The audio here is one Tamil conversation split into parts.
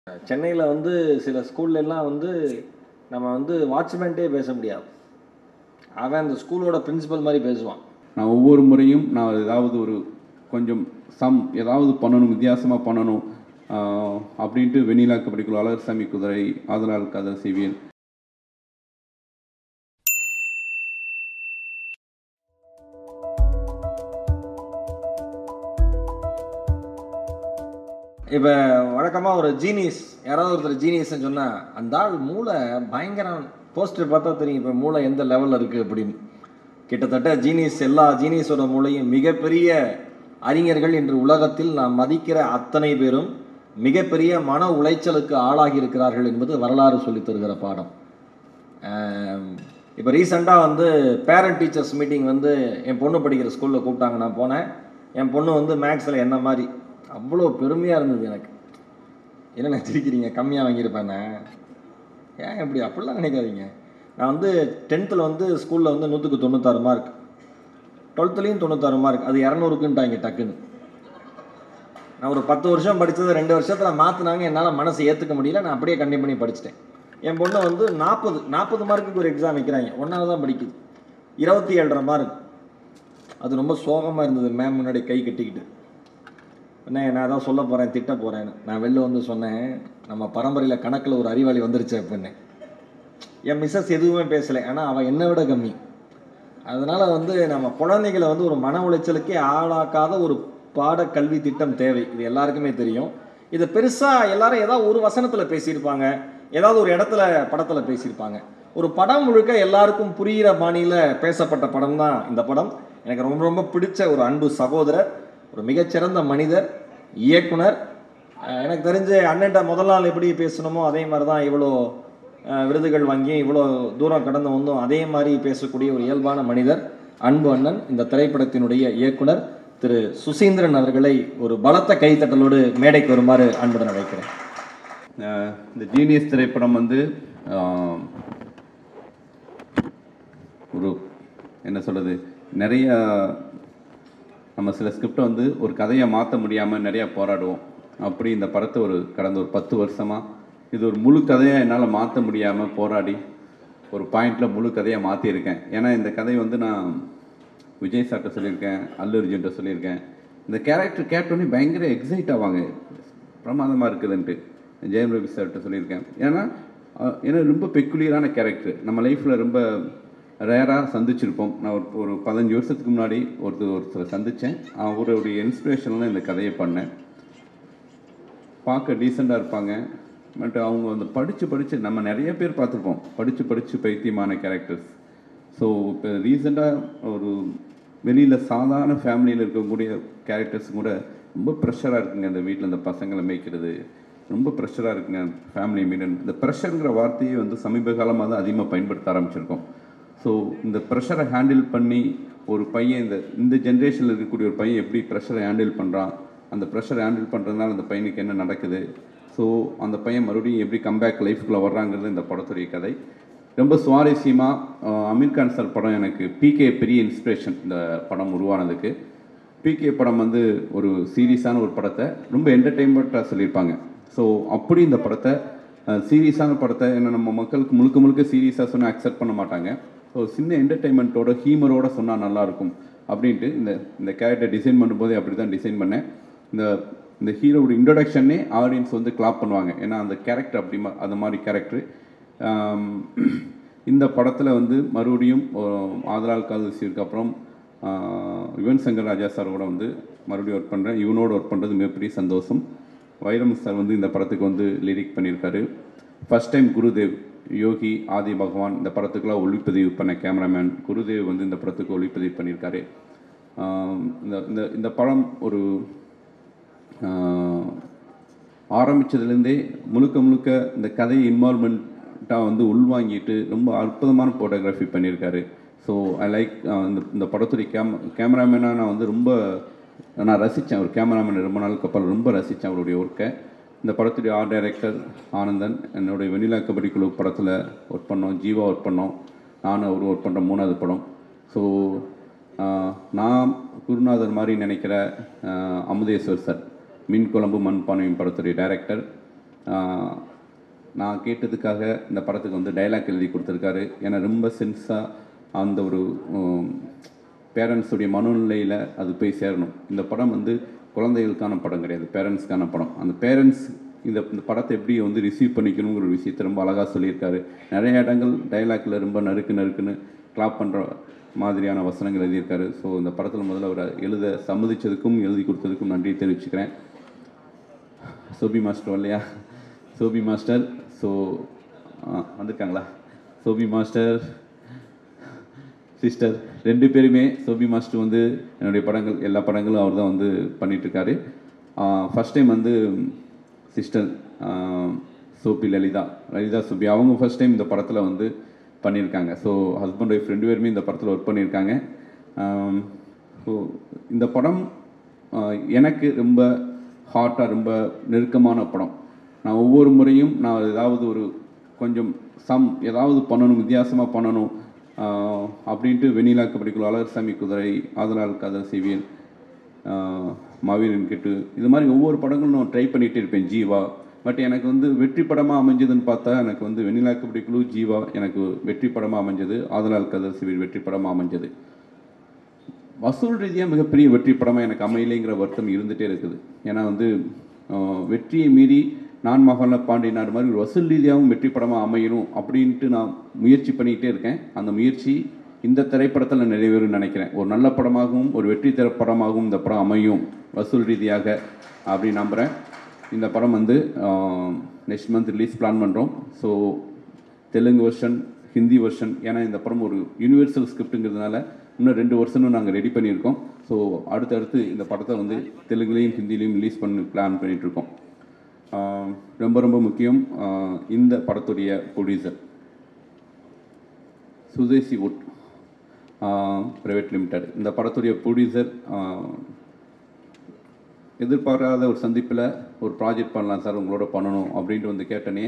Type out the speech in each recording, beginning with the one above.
சென்னையில் வந்து சில ஸ்கூல்ல எல்லாம் வந்து நம்ம வந்து வாட்ச்மேன்ட்டே பேச முடியாது அவன் அந்த ஸ்கூலோட பிரின்சிபல் மாதிரி பேசுவான் நான் ஒவ்வொரு முறையும் நான் ஏதாவது ஒரு கொஞ்சம் சம் ஏதாவது பண்ணணும் வித்தியாசமாக பண்ணணும் ஆஹ், அப்படின்ட்டு வெண்ணிலா கபடிக்குழு அழகர்சாமி குதிரை ஆதலால் கதை செய்வேன் இப்போ வழக்கமாக ஒரு ஜீனியஸ் யாராவது ஒருத்தர் ஜீனியஸ்னு சொன்னால் அந்த ஆள் மூளை பயங்கரம் போஸ்டர் பார்த்தா தெரியும் இப்போ மூளை எந்த லெவலில் இருக்குது அப்படின்னு கிட்டத்தட்ட ஜீனியஸ் எல்லா ஜீனியஸோட மூளையும் மிகப்பெரிய அறிஞர்கள் இன்று உலகத்தில் நாம் மதிக்கிற அத்தனை பேரும் மிகப்பெரிய மன உளைச்சலுக்கு ஆளாகி இருக்கிறார்கள் என்பது வரலாறு சொல்லித் தருகிற பாடம் இப்போ ரீசெண்டாக வந்து பேரண்ட் டீச்சர்ஸ் மீட்டிங் வந்து என் பொண்ணு படிக்கிற ஸ்கூலில் கூப்பிட்டாங்க நான் போனேன் என் பொண்ணு வந்து மேக்ஸில் என்ன மாதிரி அவ்வளோ பெருமையாக இருந்தது எனக்கு என்ன சிரிக்கிறீங்க கம்மியாக வாங்கியிருப்பேனே ஏன் இப்படி அப்படிலாம் நினைக்காதீங்க நான் வந்து டென்த்தில் வந்து ஸ்கூலில் வந்து நூற்றுக்கு தொண்ணூத்தாறு மார்க் டுவெல்த்துலேயும் தொண்ணூத்தாறு மார்க் அது இரநூறுக்குன்ட்டாங்க டக்குன்னு நான் ஒரு பத்து வருஷம் படித்தது ரெண்டு வருஷத்தில் மாற்றினாங்க என்னால் மனசை ஏற்றுக்க முடியல நான் அப்படியே கண்டினியூ பண்ணி படிச்சிட்டேன் என் பொண்ணு வந்து நாற்பது நாற்பது மார்க்குக்கு ஒரு எக்ஸாம் வைக்கிறாங்க ஒன்றாவது தான் படிக்குது இருபத்தி ஏழரை மார்க் அது ரொம்ப சோகமாக இருந்தது மேம் முன்னாடி கை கட்டிக்கிட்டு என்ன நான் தான் சொல்ல போகிறேன் திட்ட போகிறேன்னு நான் வெளில வந்து சொன்னேன் நம்ம பரம்பரையில் கணக்கில் ஒரு அறிவாளி வந்துருச்சு அப்படின்னு என் மிஸ்ஸஸ் எதுவுமே பேசலை ஆனால் அவள் என்னை விட கம்மி அதனால் வந்து நம்ம குழந்தைகளை வந்து ஒரு மன உளைச்சலுக்கே ஆளாக்காத ஒரு பாட கல்வி திட்டம் தேவை இது எல்லாருக்குமே தெரியும் இதை பெருசாக எல்லாரும் ஏதாவது ஒரு வசனத்தில் பேசியிருப்பாங்க ஏதாவது ஒரு இடத்துல படத்தில் பேசியிருப்பாங்க ஒரு படம் முழுக்க எல்லாருக்கும் புரிகிற பாணியில் பேசப்பட்ட படம் தான் இந்த படம் எனக்கு ரொம்ப ரொம்ப பிடிச்ச ஒரு அன்பு சகோதரர் ஒரு மிகச்சிறந்த மனிதர் இயக்குனர் அஹ் எனக்கு தெரிஞ்சு அண்ணன்ட்ட முதல் நாள் எப்படி பேசணுமோ அதே மாதிரி தான் இவ்வளோ அஹ், விருதுகள் வாங்கி இவ்வளோ தூரம் கடந்து வந்தோம் அதே மாதிரி பேசக்கூடிய ஒரு இயல்பான மனிதர் அன்பு அண்ணன் இந்த திரைப்படத்தினுடைய இயக்குனர் திரு சுசீந்திரன் அவர்களை ஒரு பலத்த கைத்தட்டலோடு மேடைக்கு வருமாறு அன்புடன் அழைக்கிறேன் ஆஹ், இந்த ஜீனியஸ் திரைப்படம் வந்து ஆஹ், ஒரு என்ன சொல்கிறது நிறைய நம்ம சில ஸ்கிரிப்டை வந்து ஒரு கதையை மாற்ற முடியாமல் நிறையா போராடுவோம் அப்படி இந்த படத்தை ஒரு கடந்த ஒரு பத்து வருஷமாக இது ஒரு முழு கதையாக என்னால் மாற்ற முடியாமல் போராடி ஒரு பாயிண்டில் முழு கதையாக மாற்றியிருக்கேன் ஏன்னா இந்த கதை வந்து நான் விஜய் சார்ட்ட சொல்லியிருக்கேன் அல்லு அர்ஜுன்ட்ட சொல்லியிருக்கேன் இந்த கேரக்டர் கேட்டோன்னே பயங்கர எக்ஸைட் ஆவாங்க பிரமாதமாக இருக்குதுன்ட்டு ஜெயம் ரவி சார்கிட்ட சொல்லியிருக்கேன் ஏன்னா அஹ், ஏன்னா ரொம்ப பெக்குலியரான கேரக்டர் நம்ம லைஃப்பில் ரொம்ப ரேராக சந்திச்சிருப்போம் நான் ஒரு ஒரு பதினஞ்சு வருஷத்துக்கு முன்னாடி ஒருத்தர் ஒருத்தரை சந்தித்தேன் அவருடைய இன்ஸ்பிரேஷனில் இந்த கதையை பண்ணேன் பார்க்க டீசெண்டாக இருப்பாங்க பட் அவங்க வந்து படித்து படித்து நம்ம நிறைய பேர் பார்த்துருப்போம் படித்து படித்து பைத்தியமான கேரக்டர்ஸ் ஸோ இப்போ ரீசெண்டாக ஒரு வெளியில் சாதாரண ஃபேமிலியில் இருக்கக்கூடிய கேரக்டர்ஸ் கூட ரொம்ப ப்ரெஷராக இருக்குங்க அந்த வீட்டில் இந்த பசங்களை மேய்க்கிறது ரொம்ப ப்ரெஷராக இருக்குங்க ஃபேமிலி மீடன் இந்த ப்ரெஷருங்கிற வார்த்தையை வந்து சமீப காலமாக தான் அதிகமாக பயன்படுத்த ஆரம்பிச்சிருக்கோம் ஸோ இந்த ப்ரெஷரை ஹேண்டில் பண்ணி ஒரு பையன் இந்த இந்த ஜென்ரேஷனில் இருக்கக்கூடிய ஒரு பையன் எப்படி ப்ரெஷரை ஹேண்டில் பண்ணுறான் அந்த ப்ரெஷரை ஹேண்டில் பண்ணுறதுனால அந்த பையனுக்கு என்ன நடக்குது ஸோ அந்த பையன் மறுபடியும் எப்படி கம்பேக் லைஃப்குள்ளே வர்றாங்கிறது இந்த படத்துடைய கதை ரொம்ப சுவாரஸ்யமாக அமீர் கான் சார் படம் எனக்கு பிகே பெரிய இன்ஸ்பிரேஷன் இந்த படம் உருவானதுக்கு பிகே படம் வந்து ஒரு சீரியஸான ஒரு படத்தை ரொம்ப என்டர்டெயின்மெண்ட்டாக சொல்லியிருப்பாங்க ஸோ அப்படி இந்த படத்தை சீரியஸான படத்தை ஏன்னா நம்ம மக்களுக்கு முழுக்க முழுக்க சீரியஸாக சொன்னால் அக்செப்ட் பண்ண மாட்டாங்க ஸோ சின்ன என்டர்டெயின்மெண்ட்டோட ஹீமரோட சொன்னால் நல்லாயிருக்கும் அப்படின்ட்டு இந்த இந்த கேரக்டர் டிசைன் பண்ணும்போதே அப்படி தான் டிசைன் பண்ணேன் இந்த இந்த ஹீரோவோட இன்ட்ரொடக்ஷனே ஆடியன்ஸ் வந்து கிளாப் பண்ணுவாங்க ஏன்னா அந்த கேரக்டர் அப்படி மா- அந்த மாதிரி கேரக்டர் இந்த படத்தில் வந்து மறுபடியும் ஆஹ், ஆதலால் காதலிசிற்கு அப்புறம் ஆஹ், யுவன் சங்கர் ராஜா சார் கூட வந்து மறுபடியும் ஒர்க் பண்ணுறேன் இவனோட ஒர்க் பண்ணுறது மிகப்பெரிய சந்தோஷம் வைரம் சார் வந்து இந்த படத்துக்கு வந்து லிரிக் பண்ணியிருக்காரு ஃபர்ஸ்ட் டைம் குருதேவ் யோகி ஆதி பகவான் இந்த படத்துக்குலாம் ஒளிப்பதிவு பண்ண கேமராமேன் குருதேவ் வந்து இந்த படத்துக்கு ஒளிப்பதிவு பண்ணியிருக்காரு ஆஹ், இந்த இந்த இந்த படம் ஒரு ஆஹ், ஆரம்பிச்சதுலேருந்தே முழுக்க முழுக்க இந்த கதை இன்வால்மெண்ட்டாக வந்து உள்வாங்கிட்டு ரொம்ப அற்புதமான ஃபோட்டோகிராஃபி பண்ணியிருக்காரு ஸோ ஐ லைக் இந்த இந்த படத்துடைய கேம் கேமராமேனாக நான் வந்து ரொம்ப நான் ரசித்தேன் ஒரு கேமராமேன் ரொம்ப நாளுக்கு அப்புறம் ரொம்ப ரசித்தேன் அவருடைய ஒர்க்கை இந்த படத்துடைய ஆர்ட் டைரக்டர் ஆனந்தன் என்னுடைய வெண்ணிலா கபடி குழு படத்தில் ஒர்க் பண்ணோம் ஜீவா ஒர்க் பண்ணோம் நானும் அவர் ஒர்க் பண்ணுற மூணாவது படம் ஸோ நான் குருநாதர் மாதிரி நினைக்கிற ஆஹ், அமுதேஸ்வர் சார் மீன் குழம்பு மண் பானையும் படத்துடைய டைரக்டர் ஆஹ், நான் கேட்டதுக்காக இந்த படத்துக்கு வந்து டைலாக் எழுதி கொடுத்துருக்காரு ஏன்னா ரொம்ப சென்ஸாக அந்த ஒரு பேரண்ட்ஸுடைய மனநிலையில் அது போய் சேரணும் இந்த படம் வந்து குழந்தைகளுக்கான படம் கிடையாது பேரண்ட்ஸ்க்கான படம் அந்த பேரண்ட்ஸ் இந்த இந்த படத்தை எப்படி வந்து ரிசீவ் பண்ணிக்கணுங்கிற ஒரு விஷயத்தை ரொம்ப அழகாக சொல்லியிருக்காரு நிறைய இடங்கள் டைலாக்ல ரொம்ப நறுக்கு நறுக்குன்னு கிளாப் பண்ணுற மாதிரியான வசனங்கள் எழுதியிருக்காரு ஸோ இந்த படத்தில் முதல்ல அவர் எழுத சம்மதிச்சதுக்கும் எழுதி கொடுத்ததுக்கும் நன்றி தெரிவிச்சுக்கிறேன் சோபி மாஸ்டர் இல்லையா சோபி மாஸ்டர் ஸோ வந்திருக்காங்களா சோபி மாஸ்டர் சிஸ்டர் ரெண்டு பேருமே சோபி மாஸ்டர் வந்து என்னுடைய படங்கள் எல்லா படங்களும் அவர் தான் வந்து பண்ணிகிட்ருக்காரு ஃபஸ்ட் டைம் வந்து சிஸ்டர் சோபி லலிதா லலிதா சோபி அவங்க ஃபர்ஸ்ட் டைம் இந்த படத்தில் வந்து பண்ணியிருக்காங்க ஸோ ஹஸ்பண்ட் ஒய்ஃப் ரெண்டு பேருமே இந்த படத்தில் ஒர்க் பண்ணியிருக்காங்க ஸோ இந்த படம் ஆஹ், எனக்கு ரொம்ப ஹார்ட்டாக ரொம்ப நெருக்கமான படம் நான் ஒவ்வொரு முறையும் நான் ஏதாவது ஒரு கொஞ்சம் சம் ஏதாவது பண்ணணும் வித்தியாசமாக பண்ணணும் ஆஹ், அப்படின்ட்டு வெண்ணிலா கபடிக்குள் அழகர்சாமி குதிரை ஆதலால் கதர் செய்வியல் மாவீரன் கெட்டு இது மாதிரி ஒவ்வொரு படங்களும் நான் ட்ரை பண்ணிகிட்டே இருப்பேன் ஜீவா பட் எனக்கு வந்து வெற்றி படமாக அமைஞ்சதுன்னு பார்த்தா எனக்கு வந்து வெண்ணிலா கபடிக்குழு ஜீவா எனக்கு வெற்றி படமாக அமைஞ்சது ஆதலால் கதர் சிவில் வெற்றி படமாக அமைஞ்சது வசூல் ரீதியாக மிகப்பெரிய வெற்றி படமாக எனக்கு அமையலைங்கிற வருத்தம் இருந்துகிட்டே இருக்குது ஏன்னா வந்து ஆஹ், வெற்றியை மீறி நான் மகால பாண்டியனார் மாதிரி ஒரு வசூல் ரீதியாகவும் வெற்றி படமாக அமையணும் அப்படின்ட்டு நான் முயற்சி பண்ணிக்கிட்டே இருக்கேன் அந்த முயற்சி இந்த திரைப்படத்தில் நிறைவேறும் நினைக்கிறேன் ஒரு நல்ல படமாகவும் ஒரு வெற்றி திரைப்படமாகவும் இந்த படம் அமையும் வசூல் ரீதியாக அப்படின்னு நம்புகிறேன் இந்த படம் வந்து நெக்ஸ்ட் மந்த் ரிலீஸ் பிளான் பண்ணுறோம் so Telugu version Hindi version ஏன்னா இந்த படம் ஒரு யூனிவர்சல் ஸ்கிரிப்ட்டுங்கிறதுனால இன்னும் ரெண்டு வருஷனும் நாங்கள் ரெடி பண்ணியிருக்கோம் ஸோ அடுத்தடுத்து இந்த படத்தை வந்து தெலுங்குலேயும் ஹிந்திலையும் ரிலீஸ் பண்ணி பிளான் பண்ணிகிட்ருக்கோம் ரொம்ப ரொம்ப முக்கியம் ஆஹ் இந்த படத்துடைய producer Swadeshi wood private limited இந்த படத்துடைய ப்ரொடியூசர் எதிர்பாராத ஒரு சந்திப்பில் ஒரு ப்ராஜெக்ட் பண்ணலாம் சார் உங்களோட பண்ணணும் அப்படின்ட்டு வந்து கேட்டனே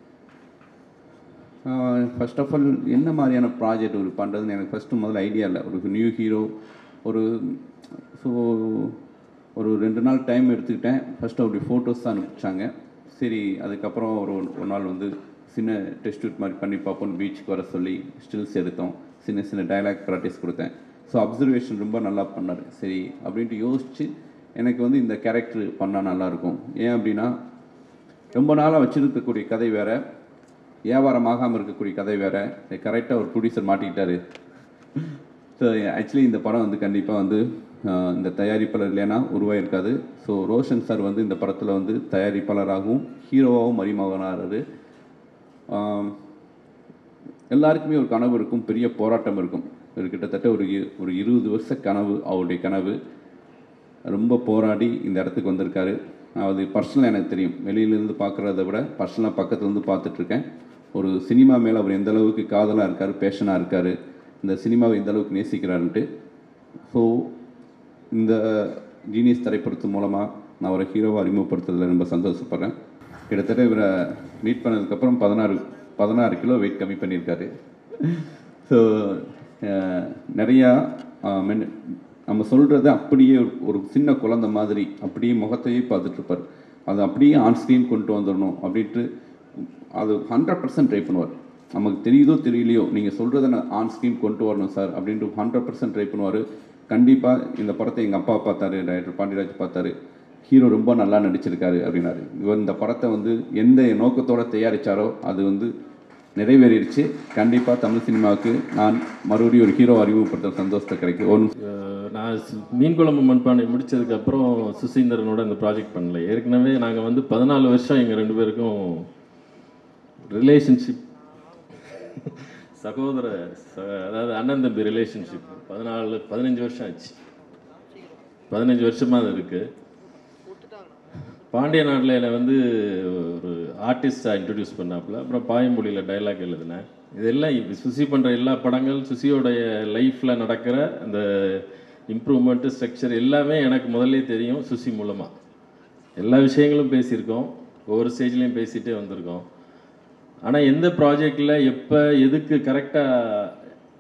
ஃபர்ஸ்ட் ஆஃப் ஆல் என்ன மாதிரியான ப்ராஜெக்ட் ஒரு பண்ணுறதுன்னு எனக்கு ஃபஸ்ட்டு முதல்ல ஐடியா இல்லை ஒரு நியூ ஹீரோ ஒரு ஸோ ஒரு ரெண்டு நாள் டைம் எடுத்துக்கிட்டேன் ஃபஸ்ட்டு அப்படி ஃபோட்டோஸ் தான் அனுப்பிச்சாங்க சரி அதுக்கப்புறம் ஒரு ஒரு நாள் வந்து சின்ன டெஸ்ட் மாதிரி பண்ணி பார்ப்போம் பீச்சுக்கு வர சொல்லி ஸ்டில்ஸ் எடுத்தோம் சின்ன சின்ன டயலாக் ப்ராக்டிஸ் கொடுத்தேன் ஸோ அப்சர்வேஷன் ரொம்ப நல்லா பண்ணார் சரி அப்படின்ட்டு யோசித்து எனக்கு வந்து இந்த கேரக்டர் பண்ணால் நல்லாயிருக்கும் ஏன் அப்படின்னா ரொம்ப நாளாக வச்சுருக்கக்கூடிய கதை வேறு வியாபாரமாகாமல் இருக்கக்கூடிய கதை வேறு கரெக்டாக ஒரு ப்ரொடியூசர் மாட்டிக்கிட்டாரு ஸோ ஆக்சுவலி இந்த படம் வந்து கண்டிப்பாக வந்து ஆஹ், இந்த தயாரிப்பாளர் இல்லைன்னா உருவாயிருக்காது ஸோ ரோஷன் சார் வந்து இந்த படத்தில் வந்து தயாரிப்பாளராகவும் ஹீரோவாகவும் மறிமகனாகிறாரு எல்லாருக்குமே ஒரு கனவு இருக்கும் பெரிய போராட்டம் இருக்கும் ஒரு கிட்டத்தட்ட ஒரு இ- ஒரு இருபது வருஷ கனவு அவருடைய கனவு ரொம்ப போராடி இந்த இடத்துக்கு வந்திருக்காரு அது பர்சனலாக எனக்கு தெரியும் வெளியிலேருந்து பார்க்குறத விட பர்சனலாக பக்கத்துலேருந்து பார்த்துட்ருக்கேன் ஒரு சினிமா மேலே அவர் எந்த அளவுக்கு காதலாக இருக்கார் பேஷனாக இருக்கார் இந்த சினிமாவை எந்த அளவுக்கு நேசிக்கிறாருன்ட்டு ஸோ இந்த ஜீனியஸ் திரைப்படத்து மூலமாக நான் ஒரு ஹீரோவை அறிமுகப்படுத்துறதுல ரொம்ப சந்தோஷப்படுறேன் கிட்டத்தட்ட இவரை மீட் பண்ணதுக்கப்புறம் பதினாறு பதினாறு கிலோ வெயிட் கம்மி பண்ணியிருக்காரு ஸோ நிறையா அஹ், மென் நம்ம சொல்கிறது அப்படியே ஒரு ஒரு சின்ன குழந்தை மாதிரி அப்படியே முகத்தையே பார்த்துட்டு இருப்பார் அது அப்படியே ஆன் ஸ்க்ரீன் கொண்டு வந்துடணும் அப்படின்ட்டு அது ஹண்ட்ரட் பர்சன்ட் ட்ரை பண்ணுவார் நமக்கு தெரியுதோ தெரியலையோ நீங்கள் சொல்கிறத நான் ஆன் ஸ்க்ரீன் கொண்டு வரணும் சார் அப்படின்ட்டு ஹண்ட்ரட் பர்சன்ட் ட்ரை பண்ணுவார் கண்டிப்பாக இந்த படத்தை எங்கள் அப்பா பார்த்தாரு டைரக்டர் பாண்டியராஜ் பார்த்தாரு ஹீரோ ரொம்ப நல்லா நடிச்சிருக்காரு அப்படின்னாரு இவர் இந்த படத்தை வந்து எந்த நோக்கத்தோட தயாரிச்சாரோ அது வந்து நிறைவேறிடுச்சு கண்டிப்பாக தமிழ் சினிமாவுக்கு நான் மறுபடியும் ஒரு ஹீரோ அறிமுகப்படுத்த சந்தோஷத்தை கிடைக்கும் ஒரு அஹ் நான் ஸ்- மீன் குழம்பு மண்பானை முடிச்சதுக்கப்புறம் சுசீந்திரனோட இந்த ப்ராஜெக்ட் பண்ணல ஏற்கனவே நாங்கள் வந்து பதினாலு வருஷம் எங்கள் ரெண்டு பேருக்கும் ரிலேஷன்ஷிப் சகோதர ச- அதாவது அண்ணன் தம்பி ரிலேஷன்ஷிப் பதினாலு பதினஞ்சு வருஷம் ஆச்சு பதினஞ்சு வருஷமாக அது இருக்குது பாண்டிய நாட்டில் என்னை வந்து ஒரு ஆர்டிஸ்டாக இன்ட்ரடியூஸ் பண்ணாப்புல அப்புறம் பாயமொழியில் டைலாக் எழுதினேன் இதெல்லாம் இப்ப சுசி பண்ணுற எல்லா படங்கள் சுசியோடைய லைஃப்பில் நடக்கிற அந்த இம்ப்ரூவ்மெண்ட்டு ஸ்ட்ரக்சர் எல்லாமே எனக்கு முதல்ல தெரியும் சுசி மூலமாக எல்லா விஷயங்களும் பேசியிருக்கோம் ஒவ்வொரு ஸ்டேஜ்லேயும் பேசிகிட்டே வந்திருக்கோம் ஆனால் எந்த ப்ராஜெக்டில் எப்போ எதுக்கு கரெக்டாக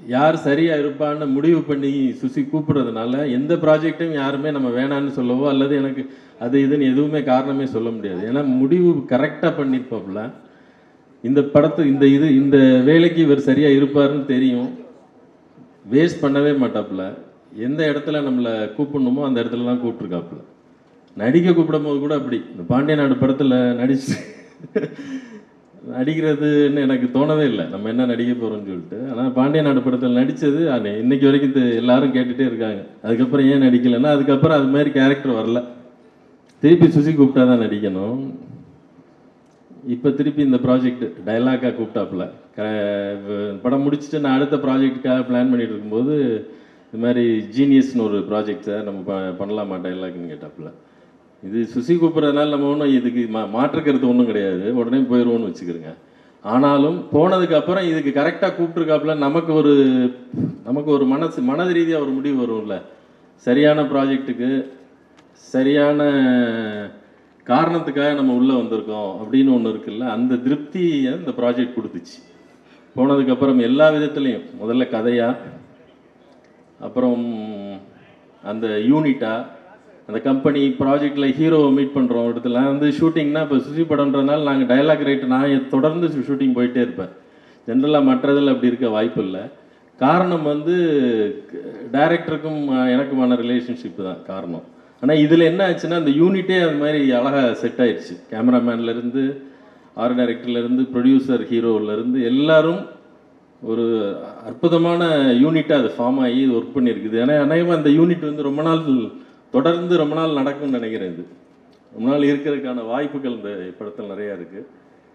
யார் சரியாக இருப்பான்னு முடிவு பண்ணி சுசி கூப்பிடுறதுனால எந்த ப்ராஜெக்ட்டும் யாருமே நம்ம வேணான்னு சொல்லவோ அல்லது எனக்கு அது இதுன்னு எதுவுமே காரணமே சொல்ல முடியாது ஏன்னா முடிவு கரெக்டாக பண்ணியிருப்பாப்புல இந்த படத்து இந்த இது இந்த வேலைக்கு இவர் சரியாக இருப்பாருன்னு தெரியும் வேஸ்ட் பண்ணவே மாட்டாப்புல எந்த இடத்துல நம்மளை கூப்பிடணுமோ அந்த இடத்துல தான் கூப்பிட்ருக்காப்புல நடிக்க கூப்பிடும் போது கூட அப்படி இந்த பாண்டிய நாடு படத்தில் நடிச்சு நடிக்கிறதுன்னு எனக்கு தோணவே இல்லை நம்ம என்ன நடிக்க போகிறோம்னு சொல்லிட்டு ஆனால் பாண்டிய நாடு படத்தில் நடித்தது அது இன்னைக்கு வரைக்கும் தெ- எல்லாரும் கேட்டுகிட்டே இருக்காங்க அதுக்கப்புறம் ஏன் நடிக்கலைன்னா அதுக்கப்புறம் அது மாதிரி கேரக்டர் வரல திருப்பி சுசி கூப்பிட்டா தான் நடிக்கணும் இப்போ திருப்பி இந்த ப்ராஜெக்ட் டைலாக்காக கூப்பிட்டாப்புல க வ- படம் முடிச்சுட்டு நான் அடுத்த ப்ராஜெக்ட்டுக்காக பிளான் பண்ணிட்டு இருக்கும்போது இது மாதிரி ஜீனியஸ்னு ஒரு ப்ராஜெக்ட் சார் நம்ம ப பண்ணலாமா டைலாக்னு கேட்டாப்புல இது சுசி கூப்பிட்றதுனால நம்ம ஒன்றும் இதுக்கு மா மாற்றுக்கிறது ஒன்றும் கிடையாது உடனே போயிடுவோம்னு வச்சுக்கிறோங்க ஆனாலும் போனதுக்கு அப்புறம் இதுக்கு கரெக்டாக கூப்பிட்ருக்காப்புல நமக்கு ஒரு நமக்கு ஒரு மனசு மனது ரீதியாக ஒரு முடிவு வரும்ல சரியான ப்ராஜெக்ட்டுக்கு சரியான காரணத்துக்காக நம்ம உள்ளே வந்திருக்கோம் அப்படின்னு ஒன்று இருக்குல்ல அந்த திருப்தியை இந்த ப்ராஜெக்ட் கொடுத்துச்சு போனதுக்கப்புறம் எல்லா விதத்துலேயும் முதல்ல கதையாக அப்புறம் அந்த யூனிட்டா அந்த கம்பெனி ப்ராஜெக்டில் ஹீரோவை மீட் பண்ணுறோம் இடத்துல நான் வந்து ஷூட்டிங்னா இப்போ சுசி படம்ன்றனால நாங்கள் டயலாக் ரைட்டு நான் தொடர்ந்து ஷூட்டிங் போயிட்டே இருப்பேன் ஜென்ரலாக மற்றதில் அப்படி இருக்க வாய்ப்பு இல்லை காரணம் வந்து டைரக்டருக்கும் எனக்குமான ரிலேஷன்ஷிப் தான் காரணம் ஆனால் இதில் என்ன ஆச்சுன்னா அந்த யூனிட்டே அது மாதிரி அழகாக செட் ஆயிடுச்சு கேமராமேன்லேருந்து ஆர்ட் டைரக்டர்லேருந்து ப்ரொடியூசர் ஹீரோவிலேருந்து எல்லாரும் ஒரு அற்புதமான யூனிட்டாக அது ஃபார்ம் ஆகி இது ஒர்க் பண்ணியிருக்குது ஏன்னா அநேகமாக அந்த யூனிட் வந்து ரொம்ப நாள் தொடர்ந்து ரொம்ப நாள் நடக்கும்னு நினைக்கிறேன் இது ரொம்ப நாள் இருக்கிறதுக்கான வாய்ப்புகள் இந்த படத்தில் நிறையா இருக்குது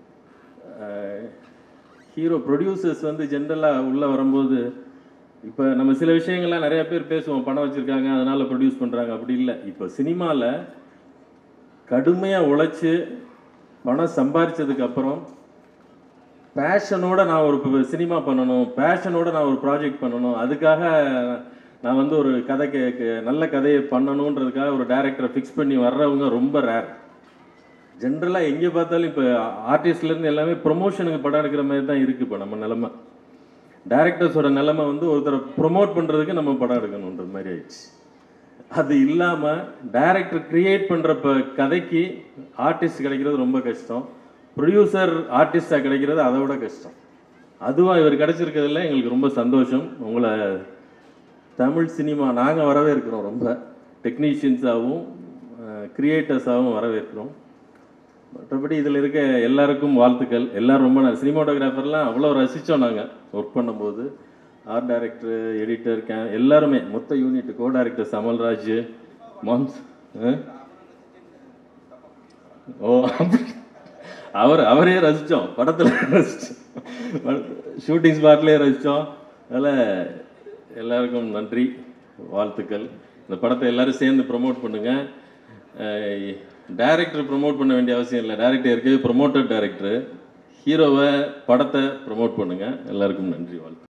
ஹீரோ ப்ரொடியூசர்ஸ் வந்து ஜென்ரலாக உள்ளே வரும்போது இப்போ நம்ம சில விஷயங்கள்லாம் நிறைய பேர் பேசுவோம் பணம் வச்சுருக்காங்க அதனால் ப்ரொடியூஸ் பண்ணுறாங்க அப்படி இல்லை இப்போ சினிமாவில் கடுமையாக உழைச்சி பணம் சம்பாரிச்சதுக்கு அப்புறம் பேஷனோட நான் ஒரு சினிமா பண்ணணும் பேஷனோட நான் ஒரு ப்ராஜெக்ட் பண்ணணும் அதுக்காக நான் வந்து ஒரு கதை கே நல்ல கதையை பண்ணணுன்றதுக்காக ஒரு டேரக்டரை ஃபிக்ஸ் பண்ணி வர்றவங்க ரொம்ப ரேர் ஜென்ரலாக எங்கே பார்த்தாலும் இப்போ ஆர்டிஸ்ட்லேருந்து எல்லாமே ப்ரொமோஷனுக்கு படம் எடுக்கிற மாதிரி தான் இருக்குது இப்போ நம்ம நிலமை டேரக்டர்ஸோட நிலைமை வந்து ஒருத்தரை ப்ரொமோட் பண்ணுறதுக்கு நம்ம படம் எடுக்கணுன்ற மாதிரி ஆயிடுச்சு அது இல்லாமல் டைரக்டர் கிரியேட் பண்ணுற இப்போ கதைக்கு ஆர்டிஸ்ட் கிடைக்கிறது ரொம்ப கஷ்டம் ப்ரொடியூசர் ஆர்டிஸ்டாக கிடைக்கிறது அதை விட கஷ்டம் அதுவும் இவர் கிடைச்சிருக்கிறதுல எங்களுக்கு ரொம்ப சந்தோஷம் உங்களை தமிழ் சினிமா நாங்கள் வரவேற்கிறோம் ரொம்ப டெக்னீஷியன்ஸாகவும் கிரியேட்டர்ஸாகவும் வரவேற்கிறோம் மற்றபடி இதில் இருக்க எல்லாருக்கும் வாழ்த்துக்கள் எல்லாரும் ரொம்ப ந- சினிமாட்டோகிராஃபர்லாம் அவ்வளோ ரசித்தோம் நாங்கள் ஒர்க் பண்ணும்போது ஆர்ட் டைரக்டர் எடிட்டர் கே எல்லாருமே மொத்த யூனிட் கோ டைரக்டர் சமல்ராஜ் மான்ஸ் ஆ? ஓ அப்படி அவர் அவரே ரசித்தோம் படத்தில் ரசித்தோம் ஷூட்டிங் ஸ்பாட்லேயே ரசித்தோம் அதனால் எல்லாருக்கும் நன்றி வாழ்த்துக்கள் இந்த படத்தை எல்லாரும் சேர்ந்து ப்ரோமோட் பண்ணுங்கள் டைரக்டர் ப்ரோமோட் பண்ண வேண்டிய அவசியம் இல்லை டைரக்டர் இருக்கவே ப்ரொமோட்டட் டைரக்டர் ஹீரோவை படத்தை ப்ரோமோட் பண்ணுங்கள் எல்லாருக்கும் நன்றி வாழ்த்து